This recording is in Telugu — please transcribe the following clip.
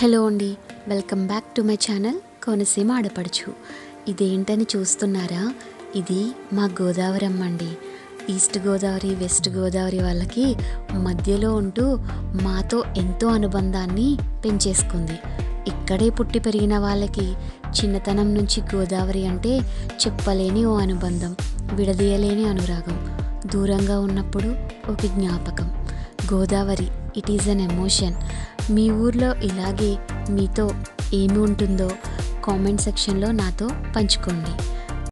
హలో అండి welcome back to my channel Konaseema ఆడపడుచు ఇదేంటని చూస్తున్నారా ఇది మా గోదావరమ్మ అండి ఈస్ట్ గోదావరి వెస్ట్ గోదావరి వాళ్ళకి మధ్యలో ఉంటూ మాతో ఎంతో అనుబంధాన్ని పెంచేసుకుంది ఇక్కడే పుట్టి పెరిగిన వాళ్ళకి చిన్నతనం నుంచి గోదావరి అంటే చెప్పలేని ఓ అనుబంధం విడదీయలేని అనురాగం దూరంగా ఉన్నప్పుడు ఒక జ్ఞాపకం Godavari it is an emotion మీ ఊర్లో ఇలాగే మీతో ఏమి ఉంటుందో కామెంట్ సెక్షన్లో నాతో పంచుకోండి